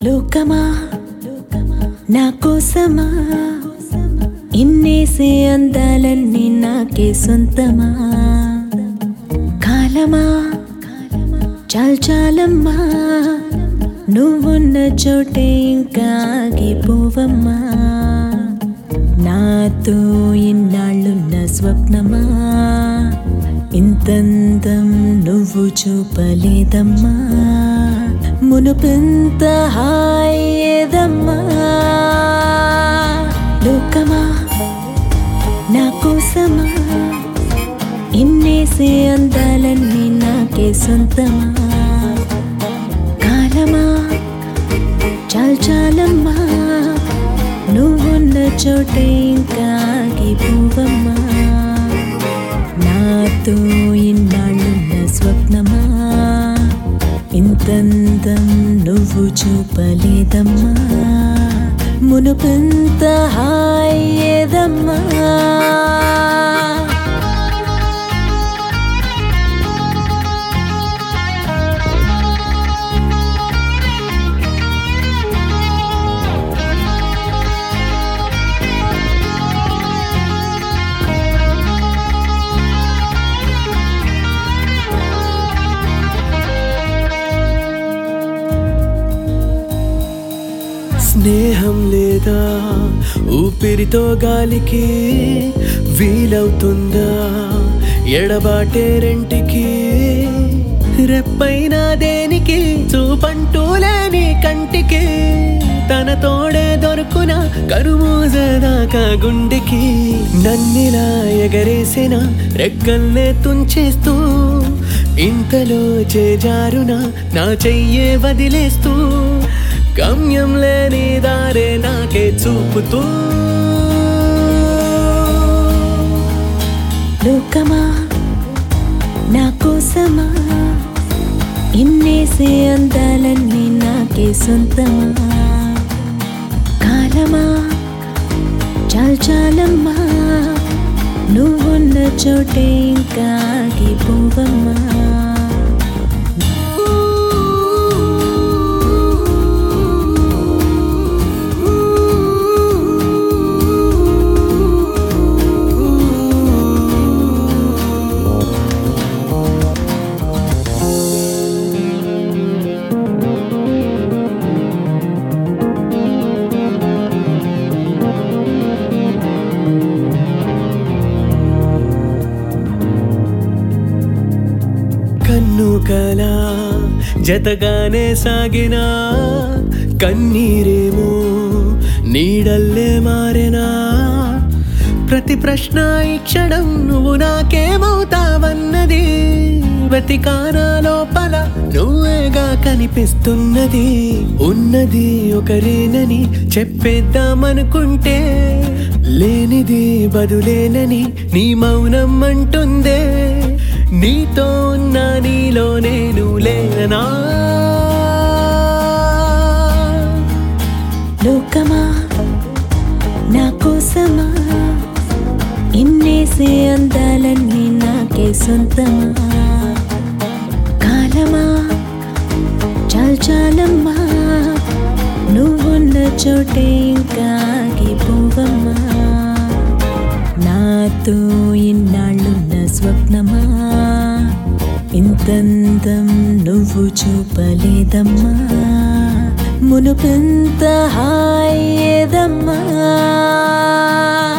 లోకమా నా కోసమా ఇన్నేసే అందాలన్నీ నాకే సొంతమా కాలమా చాల్ చాలమ్మా నువ్వున్న చోటే ఇంకా ఆగిపోవమ్మా నాతో ఇన్నాళ్ళున్న స్వప్నమా ఇంతంతం నువ్వు చూపలేదమ్మా మునుపెంత హాయ్ ఏదమ్మా లోకమా నా కోసమా ఇన్నేసే అందాలన్నీ నాకే సొంతమా కాలమా చాల్ చాలమ్మా నువ్వున్న చోటే ఇంకా ఆగిపోవమ్మా నాతో ఇన్నాళ్ళున్న స్వప్నమా ఇంతంతం నువ్వు చూపలేదమ్మా మునుపెంత హాయ్ ఏదమ్మా స్నేహం లేదా ఊపిరితో గాలికి వీలవుతుందా ఎడబాటే రెంటికి రెప్పైనా దేనికి చూపంటూ లేని కంటికి తన తోడే దొరుకున కరుమూజదాకా గుండెకి నన్నిలా ఎగరేసిన రెక్కల్నే తుంచేస్తూ ఇంతలో చేజారున నా చెయ్యే వదిలేస్తూ గమ్యం లేని దారే నాకే చూపుతూ లోకమా నా కోసమా ఇన్నేసే అందాలన్నీ నాకే సొంతమా కాలమా చాల్ చాలమ్మా నువ్వున్న చోటే ఇంకా ఆగిపోవమ్మా కన్ను కల జతగానే సాగిన కన్నీరేమో నీడల్లే మారెనా ప్రతి ప్రశ్న ఈ క్షణం నువ్వు నాకేమవుతావన్నది వెతికానా లోపల నువ్వేగా కనిపిస్తున్నది ఉన్నది ఒకరేనని చెప్పేద్దామనుకుంటే లేనిది బదులేనని నీ మౌనం అంటుందే నీతో ఉన్న నీలో నేను లేనా లోకమా నా కోసమా ఇన్నేసే అందాలన్నీ నాకే సొంతమా కాలమా చాల్ చాలమ్మా నువ్వున్న చోటే ఇంకా ఆగిపోవమ్మా నాతో ఇన్నాళ్ళున్న స్వప్నమా ఇంతంతం నువ్వు చూపలేదమ్మా మునుపెంత హాయ్ ఏదమ్మా